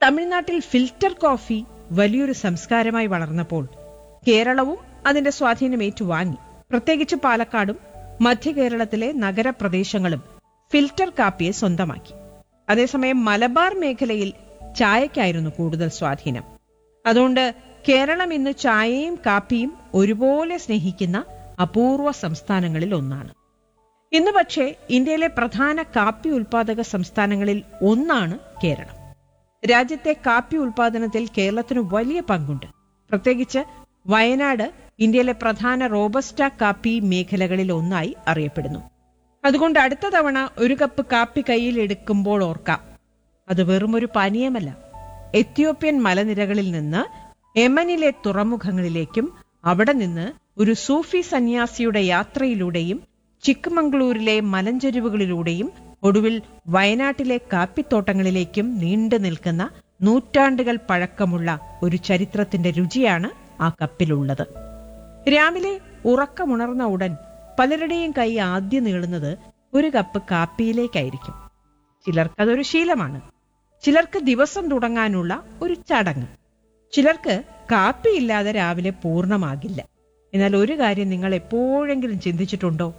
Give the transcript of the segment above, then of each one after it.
തമിഴ്നാട്ടിൽ filter coffee വലിയൊരു സംസ്കാരമായി വളർന്നപ്പോൾ കേരളവും അതിന്റെ സ്വാധീനം ഏറ്റുവാങ്ങി പ്രത്യേകിച്ച് പാലക്കാടും മധ്യ കേരളത്തിലെ നഗരപ്രദേശങ്ങളും ഫിൽറ്റർ കാപ്പിയെ സ്വന്തമാക്കി അതേസമയം മലബാർ മേഖലയിൽ ചായക്കായിരുന്നു കൂടുതൽ സ്വാധീനം അതുകൊണ്ട് കേരളം ഇന്ന് ചായയും കാപ്പിയും ഒരുപോലെ സ്നേഹിക്കുന്ന അപൂർവ സംസ്ഥാനങ്ങളിൽ ഒന്നാണ് ഇന്ന് പക്ഷേ ഇന്ത്യയിലെ പ്രധാന കാപ്പി ഉൽപാദക സംസ്ഥാനങ്ങളിൽ ഒന്നാണ് കേരളം രാജ്യത്തെ കാപ്പി ഉൽപാദനത്തിൽ കേരളത്തിന് വലിയ പങ്കുണ്ട് പ്രത്യേകിച്ച് വയനാട് ഇന്ത്യയിലെ പ്രധാന റോബസ്റ്റ കാപ്പി മേഖലകളിൽ ഒന്നായി അറിയപ്പെടുന്നു അതുകൊണ്ട് അടുത്ത തവണ ഒരു കപ്പ് കാപ്പി കയ്യിൽ എടുക്കുമ്പോൾ ഓർക്കാം അത് വെറും ഒരു പാനീയമല്ല എത്യോപ്യൻ മലനിരകളിൽ നിന്ന് യമനിലെ തുറമുഖങ്ങളിലേക്കും അവിടെ നിന്ന് ഒരു സൂഫി സന്യാസിയുടെ യാത്രയിലൂടെയും ചിക്കമംഗ്ലൂരിലെ മലഞ്ചെരുവുകളിലൂടെയും ഒടുവിൽ വയനാട്ടിലെ കാപ്പിത്തോട്ടങ്ങളിലേക്കും നീണ്ടു നിൽക്കുന്ന നൂറ്റാണ്ടുകൾ പഴക്കമുള്ള ഒരു ചരിത്രത്തിന്റെ രുചിയാണ് ആ കപ്പിലുള്ളത് രാവിലെ ഉറക്കമുണർന്ന ഉടൻ പലരുടെയും കൈ ആദ്യം നീളുന്നത് ഒരു കപ്പ് കാപ്പിയിലേക്കായിരിക്കും ചിലർക്കതൊരു ശീലമാണ് ചിലർക്ക് ദിവസം തുടങ്ങാനുള്ള ഒരു ചടങ്ങ് ചിലർക്ക് കാപ്പിയില്ലാതെ രാവിലെ പൂർണ്ണമാകില്ല എന്നാൽ ഒരു കാര്യം നിങ്ങൾ എപ്പോഴെങ്കിലും ചിന്തിച്ചിട്ടുണ്ടോ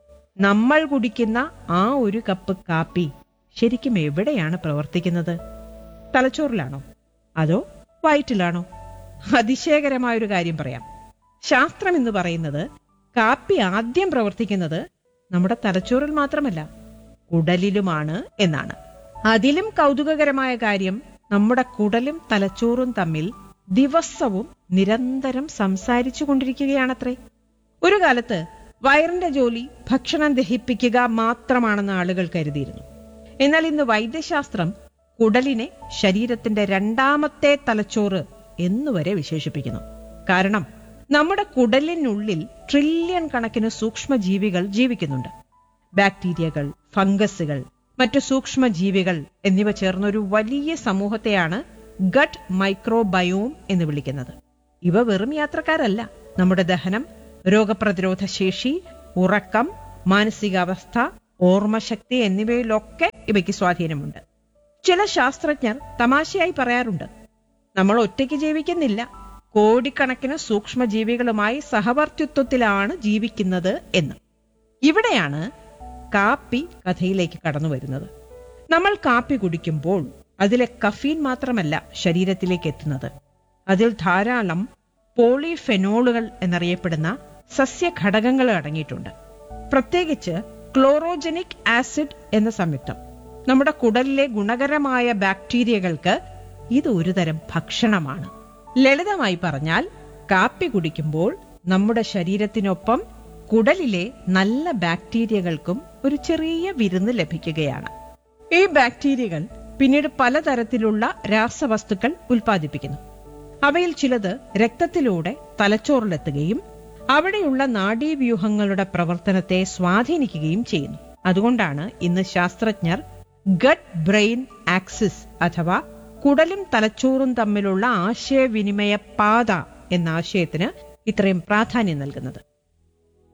നമ്മൾ കുടിക്കുന്ന ആ ഒരു കപ്പ് കാപ്പി ശരിക്കും എവിടെയാണ് പ്രവർത്തിക്കുന്നത് തലച്ചോറിലാണോ അതോ വയറ്റിലാണോ അതിശയകരമായൊരു കാര്യം പറയാം ശാസ്ത്രം എന്ന് പറയുന്നത് കാപ്പി ആദ്യം പ്രവർത്തിക്കുന്നത് നമ്മുടെ തലച്ചോറിൽ മാത്രമല്ല കുടലിലുമാണ് എന്നാണ് അതിലും കൗതുകകരമായ കാര്യം നമ്മുടെ കുടലും തലച്ചോറും തമ്മിൽ ദിവസവും നിരന്തരം സംസാരിച്ചു കൊണ്ടിരിക്കുകയാണത്രേ ഒരു കാലത്ത് വയറിന്റെ ജോലി ഭക്ഷണം ദഹിപ്പിക്കുക മാത്രമാണെന്ന് ആളുകൾ കരുതിയിരുന്നു എന്നാൽ ഇന്ന് വൈദ്യശാസ്ത്രം കുടലിനെ ശരീരത്തിന്റെ രണ്ടാമത്തെ തലച്ചോറ് എന്നുവരെ വിശേഷിപ്പിക്കുന്നു കാരണം നമ്മുടെ കുടലിനുള്ളിൽ ട്രില്യൺ കണക്കിന് സൂക്ഷ്മജീവികൾ ജീവിക്കുന്നുണ്ട് ബാക്ടീരിയകൾ ഫംഗസുകൾ മറ്റു സൂക്ഷ്മജീവികൾ എന്നിവ ചേർന്ന ഒരു വലിയ സമൂഹത്തെയാണ് ഗട്ട് മൈക്രോബയോം എന്ന് വിളിക്കുന്നത് ഇവ വെറും യാത്രക്കാരല്ല നമ്മുടെ ദഹനം രോഗപ്രതിരോധ ശേഷി ഉറക്കം മാനസികാവസ്ഥ ഓർമ്മശക്തി എന്നിവയിലൊക്കെ ഇവയ്ക്ക് സ്വാധീനമുണ്ട് ചില ശാസ്ത്രജ്ഞർ തമാശയായി പറയാറുണ്ട് നമ്മൾ ഒറ്റയ്ക്ക് ജീവിക്കുന്നില്ല കോടിക്കണക്കിന് സൂക്ഷ്മജീവികളുമായി സഹവർത്തിത്വത്തിലാണ് ജീവിക്കുന്നത് എന്ന് ഇവിടെയാണ് കാപ്പി കഥയിലേക്ക് കടന്നു വരുന്നത് നമ്മൾ കാപ്പി കുടിക്കുമ്പോൾ അതിലെ കഫീൻ മാത്രമല്ല ശരീരത്തിലേക്ക് എത്തുന്നത് അതിൽ ധാരാളം പോളിഫെനോളുകൾ എന്നറിയപ്പെടുന്ന സസ്യഘടകങ്ങൾ അടങ്ങിയിട്ടുണ്ട് പ്രത്യേകിച്ച് ക്ലോറോജനിക് ആസിഡ് എന്ന സംയുക്തം നമ്മുടെ കുടലിലെ ഗുണകരമായ ബാക്ടീരിയകൾക്ക് ഇത് ഒരുതരം ഭക്ഷണമാണ് ലളിതമായി പറഞ്ഞാൽ കാപ്പി കുടിക്കുമ്പോൾ നമ്മുടെ ശരീരത്തിനൊപ്പം കുടലിലെ നല്ല ബാക്ടീരിയകൾക്കും ഒരു ചെറിയ വിരുന്ന് ലഭിക്കുകയാണ് ഈ ബാക്ടീരിയകൾ പിന്നീട് പലതരത്തിലുള്ള രാസവസ്തുക്കൾ ഉൽപ്പാദിപ്പിക്കുന്നു അവയിൽ ചിലത് രക്തത്തിലൂടെ തലച്ചോറിലെത്തുകയും അവിടെയുള്ള നാഡീവ്യൂഹങ്ങളുടെ പ്രവർത്തനത്തെ സ്വാധീനിക്കുകയും ചെയ്യുന്നു അതുകൊണ്ടാണ് ഇന്ന് ശാസ്ത്രജ്ഞർ ഗട്ട് ബ്രെയിൻ ആക്സിസ് അഥവാ കുടലും തലച്ചോറും തമ്മിലുള്ള ആശയവിനിമയ പാത എന്ന ആശയത്തിന് ഇത്രയും പ്രാധാന്യം നൽകുന്നത്